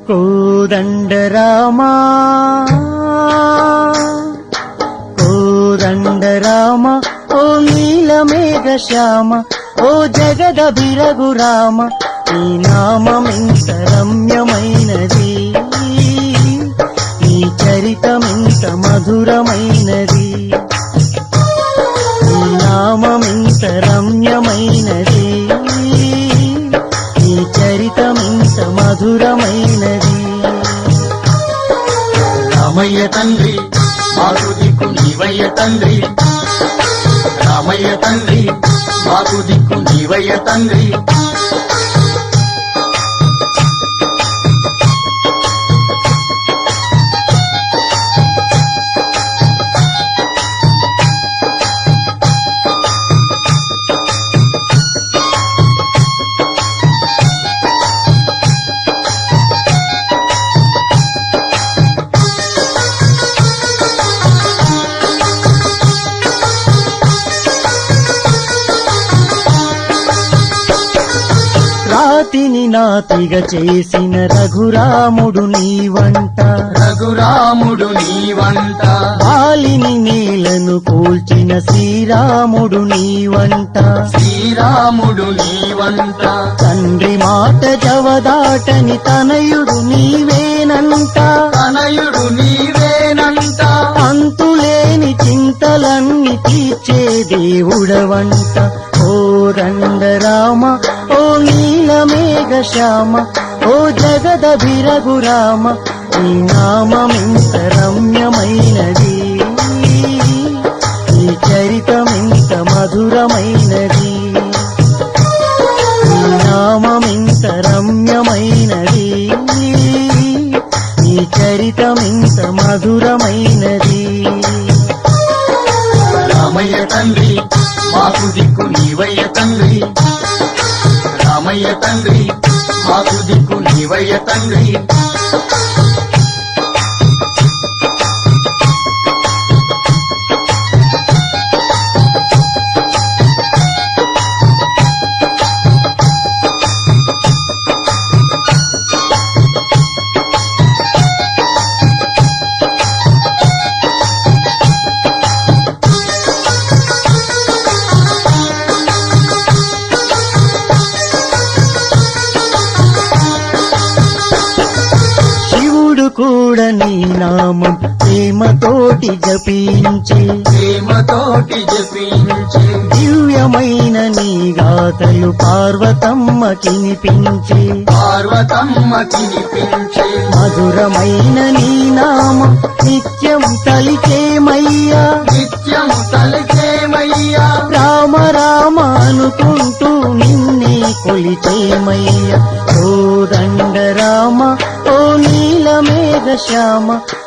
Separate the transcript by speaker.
Speaker 1: కోదండ రామా కోదండ రామ ఓ నీలమేఘ శ్యామ ఓ జగద బిరగు రామ ఈ నామమెంత రమ్యమైనది ఈ చరితమెంత మధురమైనది ఈ నామమెంత రమ్యమైనది ఈ చరితమెంత మధురమైనది
Speaker 2: రామయ్య తండ్రి మాకు దిక్కు నీవయ్య తండ్రి రామయ్య తండ్రి మాకు దిక్కు నీవయ్య తండ్రి
Speaker 1: రాతిని నాతిగా చేసిన రఘురాముడు నీ వంట
Speaker 2: రఘురాముడు నీ వంట
Speaker 1: బాలిని నేలను కూల్చిన శ్రీరాముడు నీ వంట
Speaker 2: శ్రీరాముడు నీ వంట
Speaker 1: తండ్రి మాట జవదాటని తనయుడు నీవేనంట
Speaker 2: తనయుడు నీవేనంట
Speaker 1: అంతులేని చింతలన్నీ తీర్చే దేవుడవంట ఓ రంగ రామ ఓ నీలమేఘ శ్యామ ఓ జగద బిరగు రామ ఈ నామమెంత రమ్యమైనది ఈ చరితమెంత మధురమైనది ఈ నామమెంత రమ్యమైనది ఈ చరితమెంత మధురమైనది
Speaker 2: రామయ్య తండ్రి మాకు దిక్కు నీవయ్య తండ్రి రామయ్య తండ్రి మాకు దిక్కు నీవయ్య తండ్రి
Speaker 1: శివుడు కూడా నీ నామం ప్రేమతోటి జపించే
Speaker 2: ప్రేమతోటి జపించే
Speaker 1: దివ్యమైన నీ గాథలు పార్వతమ్మ కినిపించే
Speaker 2: పార్వతమ్మ తినిపించే
Speaker 1: మధురమైన నీ నామం నిత్యం తలిచేమయ్యా
Speaker 2: నిత్యం తలచేమయ్యా
Speaker 1: రామ రామ అనుకుంటూ నిన్నే కొలిచేమయ్య ఓ దండ రామ ఓ నీలమేఘ శ్యామ